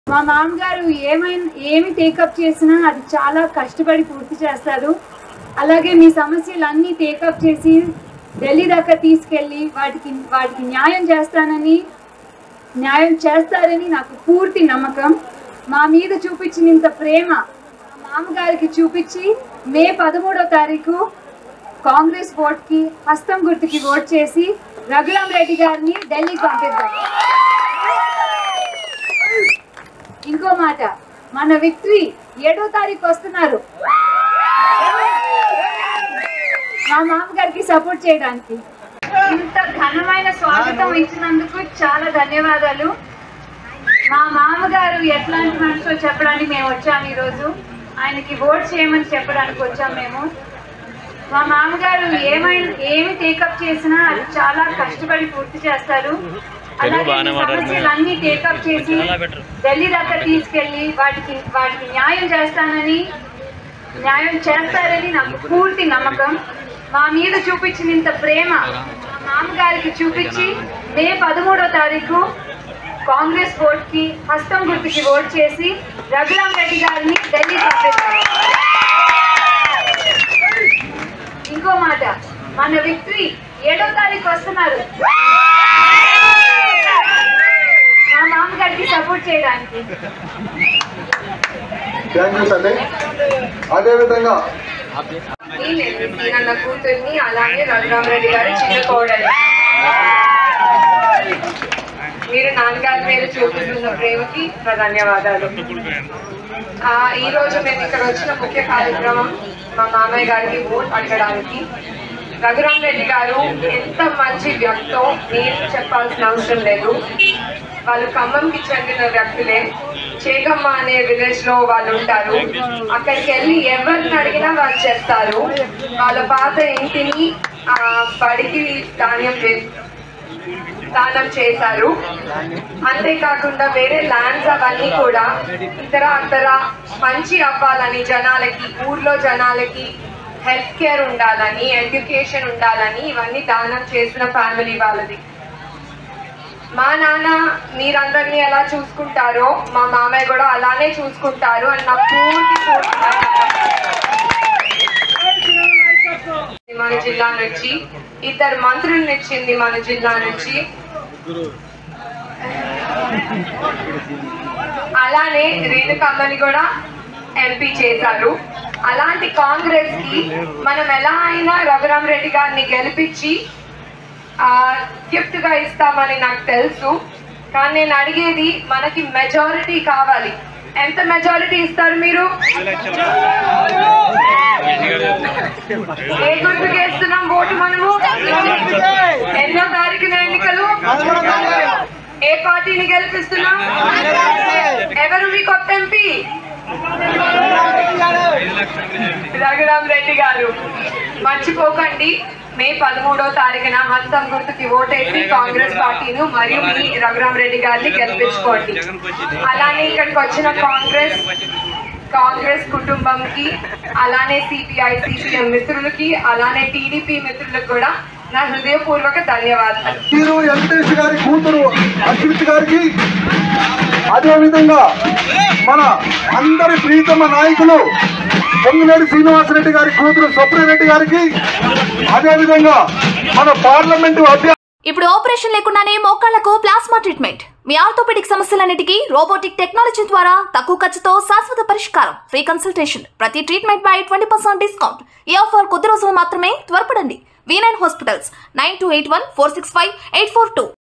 మా మామగారు ఏమైనా ఏమి టేకప్ చేసినా అది చాలా కష్టపడి పూర్తి చేస్తారు అలాగే మీ సమస్యలన్నీ టేకప్ చేసి ఢిల్లీ దాకా తీసుకెళ్ళి వాటికి వాటికి న్యాయం చేస్తానని న్యాయం చేస్తారని నాకు పూర్తి నమ్మకం మా మీద చూపించినంత ప్రేమ మా మామగారికి చూపించి మే పదమూడో తారీఖు కాంగ్రెస్ ఓట్కి హస్తం గుర్తుకి ఓట్ చేసి రఘురాం రెడ్డి గారిని ఢిల్లీకి పంపిద్దాం ఇంకో మాట మన విక్టరీ ఏడో తారీఖు వస్తున్నారు మా మామగారికి సపోర్ట్ చేయడానికి ఇంత ఘనమైన స్వాగతం ఇచ్చినందుకు చాలా ధన్యవాదాలు మా మామగారు ఎట్లాంటి మనిషో చెప్పడానికి మేము వచ్చాము ఈరోజు ఆయనకి ఓట్ చేయమని చెప్పడానికి వచ్చాం మేము మా మామగారు ఏమైనా ఏమి టేకప్ చేసినా అది చాలా కష్టపడి పూర్తి చేస్తారు అలాగే మీ సమస్యలన్నీ టేకప్ చేసి ఢిల్లీ దాకా తీసుకెళ్ళి వాటికి వాటికి న్యాయం చేస్తానని న్యాయం చేస్తారని నాకు పూర్తి నమ్మకం మా మీద చూపించినంత ప్రేమ మా మామగారికి చూపించి మే పదమూడో తారీఖు కాంగ్రెస్ ఓట్ కి హస్తం గుర్తుకి ఓట్ చేసి రఘురాం రెడ్డి గారిని ఢిల్లీ పంపిస్తారు ఇంకో మాట మన విక్టరీ ఏడో తారీఖు వస్తున్నారు మా మామగారికి సపోర్ట్ చేయడానికి థ్యాంక్ యూ తల్లి అదేవిధంగా నేను సీనన్న కూతుర్ని అలాగే రఘురామరెడ్డి గారు చిన్న కోడలు మీరు నాన్నగారి మీద చూపిస్తున్న ప్రేమకి నా ధన్యవాదాలు ఆ, ఈ రోజు మేము ఇక్కడ వచ్చిన ముఖ్య కార్యక్రమం మా మామయ్య గారికి ఓట్ అడగడానికి రఘురాం రెడ్డి గారు ఎంత మంచి వ్యక్తో నేను చెప్పాల్సిన అవసరం లేదు వాళ్ళు ఖమ్మంకి చెందిన వ్యక్తులే చేగమ్మ అనే విలేజ్ లో వాళ్ళు ఉంటారు అక్కడికి వెళ్ళి ఎవరిని అడిగినా వాళ్ళు చెప్తారు వాళ్ళ పాత ఇంటిని ఆ బడికి ధాన్యం చే- దానం చేశారు అంతేకాకుండా వేరే ల్యాండ్స్ అవన్నీ కూడా ఇతర అతర మంచి అవ్వాలని జనాలకి ఊర్లో జనాలకి హెల్త్ కేర్ ఉండాలని ఎడ్యుకేషన్ ఉండాలని ఇవన్నీ దానం చేసిన ఫ్యామిలీ వాళ్ళది మా నాన్న మీరందరినీ ఎలా చూసుకుంటారో మా మామయ్య కూడా అలానే చూసుకుంటారు అని నా పూర్తి పూర్తి నమ్మకం. మన జిల్లా నుంచి ఇద్దరు మంత్రులను ఇచ్చింది మన జిల్లా నుంచి అలానే రేణుకమ్మని కూడా ఎంపీ చేశారు అలాంటి కాంగ్రెస్ కి మనం ఎలా అయినా రఘురాం రెడ్డి గారిని గెలిపించి గిఫ్ట్ గా ఇస్తామని నాకు తెలుసు కానీ నేను అడిగేది మనకి మెజారిటీ కావాలి ఎంత మెజారిటీ ఇస్తారు మీరు ఏ గుర్తుకు వేస్తున్నాం ఓటు మనము ఎన్నో తారీఖున ఎన్నికలు ఏ పార్టీని గెలిపిస్తున్నాం ఎవరు మీ కొత్త ఎంపీ రఘురాం రెడ్డి గారు మర్చిపోకండి మే పదమూడో తారీఖున హస్తం గుర్తుకి ఓటేసి కాంగ్రెస్ పార్టీను మరియు మీ రఘురాం రెడ్డి గారిని గెలిపించుకోండి అలానే ఇక్కడికి వచ్చిన కాంగ్రెస్ కాంగ్రెస్ కుటుంబంకి అలానే సిపిఐ సిపిఎం మిత్రులకి అలానే టీడీపీ మిత్రులకు కూడా నా హృదయపూర్వక ధన్యవాదాలు మీరు వెంకటేష్ గారి కూతురు అశ్విత్ గారికి అదేవిధంగా మన అందరి ప్రీతమ నాయకులు పొంగినేడు శ్రీనివాసరెడ్డి గారి కూతురు స్వప్నరెడ్డి గారికి అదేవిధంగా మన పార్లమెంటు అభ్యర్థి ఇప్పుడు ఆపరేషన్ లేకుండానే మోకాళ్లకు ప్లాస్మా ట్రీట్మెంట్ మీ ఆర్థోపెడిక్ సమస్యలన్నిటికీ రోబోటిక్ టెక్నాలజీ ద్వారా తక్కువ ఖర్చుతో శాశ్వత పరిష్కారం ఫ్రీ కన్సల్టేషన్ ప్రతి ట్రీట్మెంట్ పై ట్వంటీ పర్సెంట్ డిస్కౌంట్ ఈ ఆఫర్ కొద్ది రోజులు మాత్రమే త్వరపడండి V nine hospitals nine two eight one four six five eight four two